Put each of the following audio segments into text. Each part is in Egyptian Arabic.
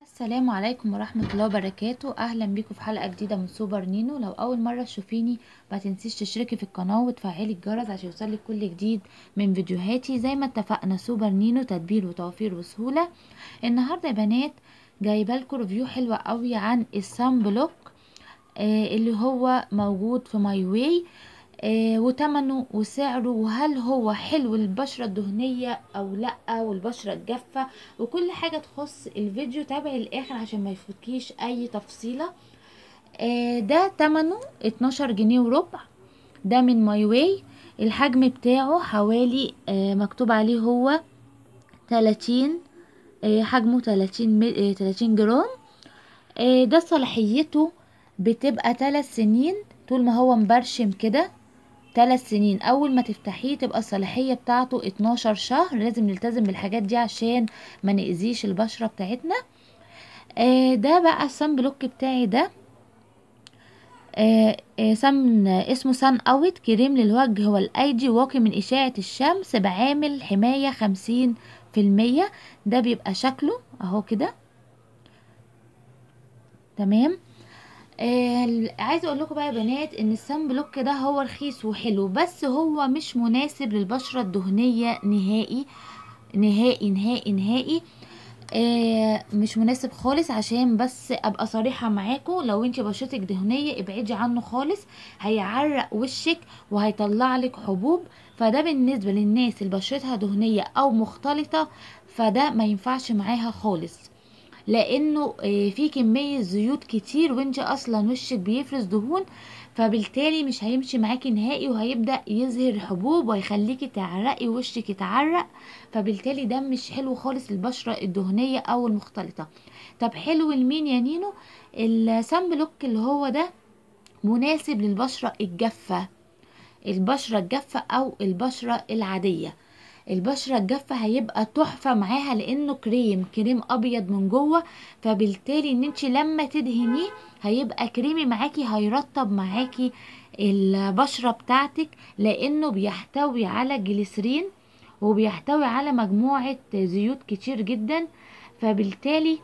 السلام عليكم ورحمة الله وبركاته اهلا بيكم في حلقة جديدة من سوبر نينو لو اول مرة تشوفيني ما تنسيش تشتركي في القناة وتفعلي الجرس عشان يوصلك كل جديد من فيديوهاتي زي ما اتفقنا سوبر نينو تدبير وتوفير وسهولة النهاردة يا بنات جايبه لكم ريفيو حلوة قوي عن السان بلوك آه اللي هو موجود في ماي واي آه وتمنه وسعره وهل هو حلو للبشرة الدهنية او لا والبشرة الجافة وكل حاجة تخص الفيديو تابعي الاخر عشان ما يفوتكيش اي تفصيلة آه ده تمنه 12 جنيه وربع ده من ماي واي الحجم بتاعه حوالي آه مكتوب عليه هو 30 آه حجمه 30 آه 30 جرام آه ده صلاحيته بتبقى 3 سنين طول ما هو مبرشم كده ثلاث سنين اول ما تفتحيه تبقى الصلاحية بتاعته 12 شهر لازم نلتزم بالحاجات دي عشان ما نأذيش البشرة بتاعتنا آه ده بقى السان بلوك بتاعي ده آه آه سمن اسمه سان اوت كريم للوجه والايدي واقي من اشعة الشمس بعامل حماية خمسين في المية ده بيبقى شكله اهو كده تمام آه عايزه اقول لكم بقى يا بنات ان السان بلوك ده هو رخيص وحلو بس هو مش مناسب للبشره الدهنيه نهائي نهائي نهائي نهائي آه مش مناسب خالص عشان بس ابقى صريحه معاكم لو انت بشرتك دهنيه ابعدي عنه خالص هيعرق وشك وهيطلع لك حبوب فده بالنسبه للناس اللي بشرتها دهنيه او مختلطه فده ما ينفعش معاها خالص لانه في كمية زيوت كتير وانت اصلا وشك بيفرز دهون فبالتالي مش هيمشي معاكي نهائي وهيبدأ يظهر حبوب ويخليكي تعرقي وشك يتعرق فبالتالي ده مش حلو خالص للبشرة الدهنية او المختلطة طب حلو لمين يا نينو السان بلوك اللي هو ده مناسب للبشرة الجافة البشرة الجافة او البشرة العادية البشرة الجافة هيبقى تحفة معاها لانه كريم كريم ابيض من جوه فبالتالي ان انت لما تدهنيه هيبقى كريمي معاكي هيرطب معاكي البشرة بتاعتك لانه بيحتوي على جليسرين وبيحتوي على مجموعة زيوت كتير جدا فبالتالي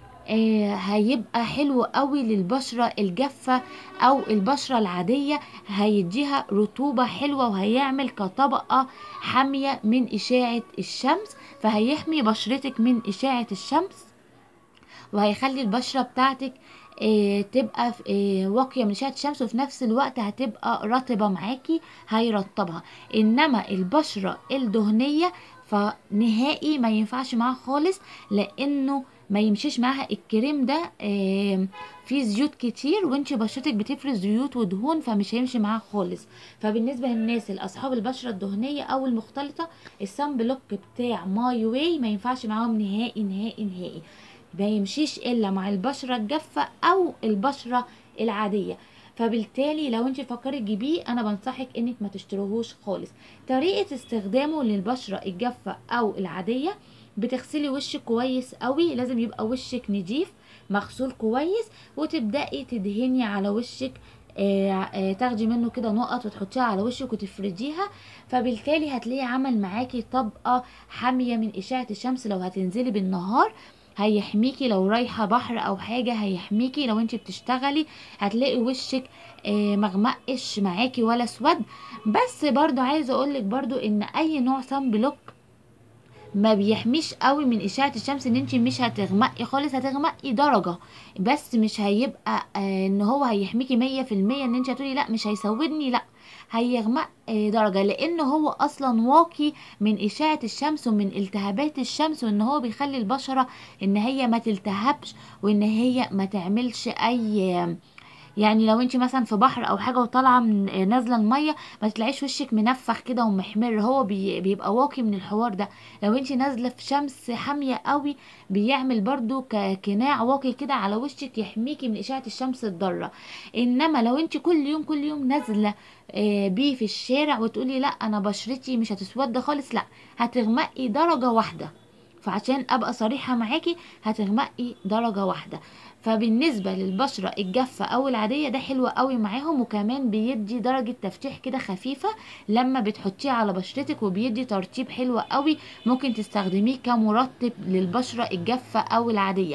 آه هيبقى حلو قوي للبشرة الجافة او البشرة العادية هيديها رطوبة حلوة وهيعمل كطبقة حامية من اشاعة الشمس فهيحمي بشرتك من اشاعة الشمس وهيخلي البشرة بتاعتك آه تبقى آه واقية من اشعة الشمس وفي نفس الوقت هتبقى رطبة معاكي هيرطبها انما البشرة الدهنية فنهائي ما ينفعش معاها خالص لانه ما يمشيش معاها الكريم ده آه فيه زيوت كتير وانت بشرتك بتفرز زيوت ودهون فمش هيمشي معاها خالص فبالنسبه للناس الاصحاب البشره الدهنيه او المختلطه السان بلوك بتاع ماي واي ما ينفعش معاهم نهائي نهائي نهائي ما يمشيش الا مع البشره الجافه او البشره العاديه فبالتالي لو انت فكرت تجيبيه انا بنصحك انك ما تشتروهوش خالص طريقه استخدامه للبشره الجافه او العاديه بتغسلي وشك كويس قوي لازم يبقى وشك نضيف مغسول كويس وتبدأي تدهني على وشك آه آه تاخدي منه كده نقط وتحطيها على وشك وتفرديها فبالتالي هتلاقي عمل معاكي طبقة حامية من اشعة الشمس لو هتنزلي بالنهار هيحميكي لو رايحه بحر او حاجه هيحميكي لو انت بتشتغلي هتلاقي وشك آه مغمقش معاكي ولا اسود بس برضو عايزه اقولك برضو ان اي نوع سان بلوك ما بيحميش قوي من اشعه الشمس ان انت مش هتغمقي خالص هتغمقي درجه بس مش هيبقى آه ان هو هيحميكي مية في المية ان انت هتقولي لا مش هيسودني لا هيغمق آه درجه لان هو اصلا واقي من اشعه الشمس ومن التهابات الشمس وان هو بيخلي البشره ان هي ما تلتهبش وان هي ما تعملش اي آه يعني لو انت مثلا في بحر او حاجه وطالعه من نازله الميه ما تلاقيش وشك منفخ كده ومحمر هو بي بيبقى واقي من الحوار ده لو انت نازله في شمس حاميه قوي بيعمل برضو كقناع واقي كده على وشك يحميكي من اشعه الشمس الضاره انما لو انت كل يوم كل يوم نازله بيه في الشارع وتقولي لا انا بشرتي مش هتسود خالص لا هتغمقي درجه واحده فعشان ابقى صريحه معاكي هتغمقي درجه واحده فبالنسبه للبشره الجافه او العاديه ده حلو قوي معاهم وكمان بيدي درجه تفتيح كده خفيفه لما بتحطيه على بشرتك وبيدي ترطيب حلو قوي ممكن تستخدميه كمرطب للبشره الجافه او العاديه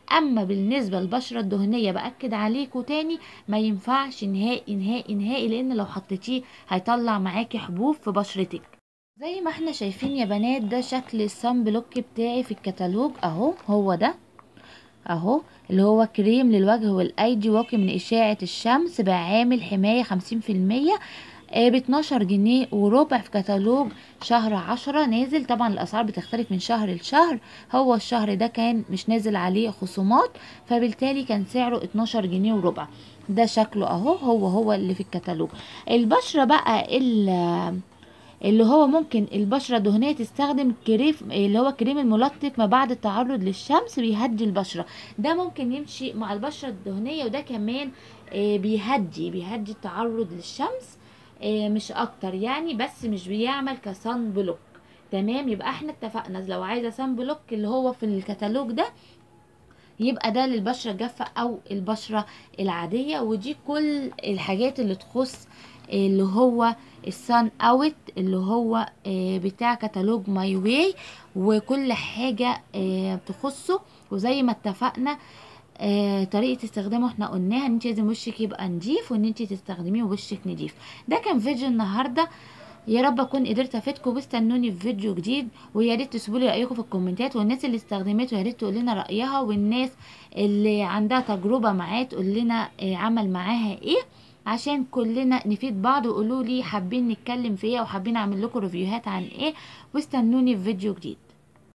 اما بالنسبه للبشره الدهنيه باكد عليكم تاني ما ينفعش نهائي نهائي نهائي لان لو حطيتيه هيطلع معاكي حبوب في بشرتك زي ما احنا شايفين يا بنات ده شكل الصن بلوك بتاعي في الكتالوج اهو هو ده اهو اللي هو كريم للوجه والايدي واقي من اشعة الشمس بعامل حماية خمسين في المية ب 12 جنيه وربع في كتالوج شهر عشرة نازل طبعا الاسعار بتختلف من شهر لشهر هو الشهر ده كان مش نازل عليه خصومات فبالتالي كان سعره 12 جنيه وربع ده شكله اهو هو هو اللي في الكتالوج البشرة بقى اللي اللي هو ممكن البشرة الدهنية تستخدم كريم اللي هو كريم الملطف ما بعد التعرض للشمس بيهدي البشرة ده ممكن يمشي مع البشرة الدهنية وده كمان آه، بيهدي بيهدي التعرض للشمس آه، مش اكتر يعني بس مش بيعمل كصن بلوك تمام يبقى احنا اتفقنا لو عايزه صن بلوك اللي هو في الكتالوج ده يبقى ده للبشرة الجافة او البشرة العادية ودي كل الحاجات اللي تخص اللي هو السان اوت اللي هو آه، بتاع كتالوج ماي واي وكل حاجة آه، تخصه وزي ما اتفقنا آه، طريقة استخدامه احنا قلناها ان انت لازم وشك يبقى نضيف وان انت تستخدميه ووشك نضيف ده كان فيديو النهارده يا رب اكون قدرت افيدكم واستنوني في فيديو جديد ويا ريت تسيبوا لي رايكم في الكومنتات والناس اللي استخدمته يا ريت تقول لنا رايها والناس اللي عندها تجربه معاه تقول لنا آه، عمل معاها ايه عشان كلنا نفيد بعض وقولوا لي حابين نتكلم في ايه او حابين اعمل لكم ريفيوهات عن ايه واستنوني في فيديو جديد